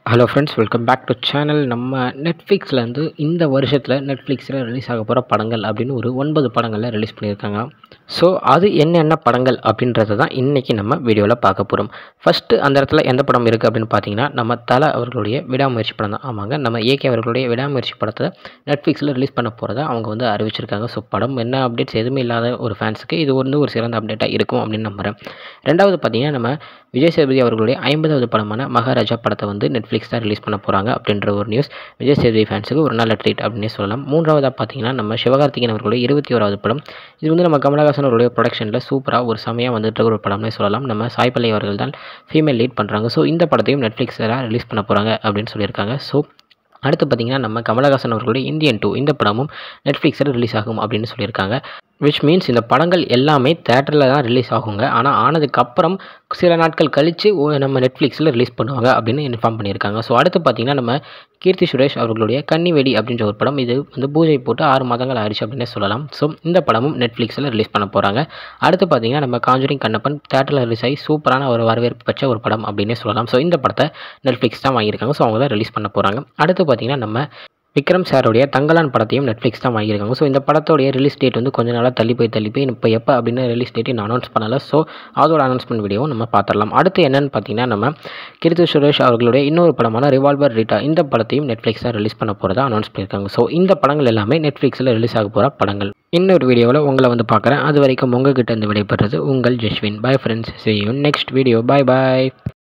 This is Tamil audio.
hello friends welcome back to channel நம்ம நெட்ஃப்ளிக்ஸ்லேருந்து இந்த வருஷத்தில் நெட்ஃப்ளிக்ஸில் ரிலீஸ் ஆக போகிற படங்கள் அப்படின்னு ஒரு ஒன்பது படங்களில் ரிலீஸ் பண்ணியிருக்காங்க ஸோ அது என்னென்ன படங்கள் அப்படின்றத தான் இன்றைக்கி நம்ம வீடியோவில் பார்க்க போகிறோம் ஃபஸ்ட்டு அந்த இடத்துல எந்த படம் இருக்குது அப்படின்னு பார்த்தீங்கன்னா நம்ம தலை அவர்களுடைய விடாமுயற்சி படம் தான் ஆமாங்க நம்ம ஏகே அவர்களுடைய விடாமுயற்சி படத்தை நெட்ஃப்ளிக்ஸில் ரிலீஸ் பண்ண போகிறத அவங்க வந்து அறிவிச்சிருக்காங்க ஸோ படம் என்ன அப்டேட்ஸ் எதுவுமே இல்லாத ஒரு ஃபேன்ஸுக்கு இது வந்து ஒரு சிறந்த அப்டேட்டாக இருக்கும் அப்படின்னு நம்புகிறேன் ரெண்டாவது பார்த்தீங்கன்னா நம்ம விஜய் சேதுபதி அவர்களுடைய ஐம்பதாவது படமான மகாராஜா படத்தை வந்து நெட்ஃப்ளிக்ஸ் தான் ரிலீஸ் பண்ண போகிறாங்க அப்படின்ற ஒரு நியூஸ் விஜய் சேதுபதி ஃபேன்ஸுக்கு ஒரு நல்ல ட்ரீட் அப்படின்னே சொல்லலாம் மூன்றாவதாக பார்த்தீங்கன்னா நம்ம சிவகார்த்திகேயன் அவர்களுடைய இருபத்தி ஓராவது படம் இது வந்து நம்ம கமலஹாசன் அவருடைய ப்ரொடக்ஷனில் சூப்பராக ஒரு செமையாக வந்துட்டு ஒரு படம்னே சொல்லலாம் நம்ம சாய்பல்லி அவர்கள் தான் ஃபீமேல் லீட் பண்ணுறாங்க ஸோ இந்த படத்தையும் நெட்ஃப்ளிக்ஸில் ரிலீஸ் பண்ண போகிறாங்க அப்படின்னு சொல்லியிருக்காங்க ஸோ அடுத்து பார்த்தீங்கன்னா நம்ம கமலஹாசன் அவர்களுடைய இந்தியன் டூ இந்த படமும் நெட்ஃப்ளிக்ஸில் ரிலீஸ் ஆகும் அப்படின்னு சொல்லியிருக்காங்க விச் மீன்ஸ் இந்த படங்கள் எல்லாமே தேட்டரில் தான் ரிலீஸ் ஆகுங்க ஆனால் ஆனதுக்கப்புறம் சில நாட்கள் கழித்து நம்ம நெட்ஃப்ளிக்ஸில் ரிலீஸ் பண்ணுவாங்க அப்படின்னு இன்ஃபார்ம் பண்ணியிருக்காங்க ஸோ அடுத்து பார்த்திங்கன்னா நம்ம கீர்த்தி சுரேஷ் அவர்களுடைய கன்னிவெடி அப்படின்ற ஒரு படம் இது வந்து பூஜை போட்டு ஆறு மாதங்கள் ஆயிடுச்சு அப்படின்னே சொல்லலாம் ஸோ இந்த படமும் நெட்ஃப்ளிக்ஸில் ரிலீஸ் பண்ண போகிறாங்க அடுத்து பார்த்திங்கன்னா நம்ம காஞ்சூரிங் கண்ணப்பன் தேட்டரில் ரிலீஸ் ஆகி சூப்பரான ஒரு வரவேற்பு பெற்ற ஒரு படம் அப்படின்னே சொல்லலாம் ஸோ இந்த படத்தை நெட்ஃப்ளிக்ஸ் தான் வாங்கியிருக்காங்க ஸோ அவங்க தான் ரிலீஸ் பண்ண போகிறாங்க அடுத்து பார்த்திங்கன்னா நம்ம விக்ரம் சாருடைய தங்கலான் படத்தையும் நெட்ஃப்ளிக்ஸ் தான் வாங்கியிருக்காங்க ஸோ இந்த படத்தோடைய ரிலீஸ் டேட் வந்து கொஞ்ச நாளாக தள்ளி போய் தள்ளி போய் இப்போ எப்போ அப்படின்னு ரிலீஸ் டேட் இன்னும் அனௌன்ஸ் பண்ணலை ஸோ அதோட அனௌன்ஸ்மெண்ட் வீடியோவும் நம்ம பார்த்துடலாம் அடுத்து என்னென்னு பார்த்தீங்கன்னா நம்ம கீர்த்தி சுரேஷ் அவர்களுடைய இன்னொரு படமான ரிவால்வர் ரீட்டா இந்த படத்தையும் நெட்ஃப்ளிக்ஸ் தான் ரிலீஸ் பண்ண போகிறதா அனௌன்ஸ் பண்ணியிருக்காங்க ஸோ இந்த படங்கள் எல்லாமே நெட்ஃப்ளிக்ஸில் ரிலீஸ் ஆக போகிற படங்கள் இன்னொரு வீடியோவில் உங்களை வந்து பார்க்குறேன் அது வரைக்கும் உங்ககிட்ட இருந்து விடைபெறது உங்கள் Jaswin bye friends see you next video bye bye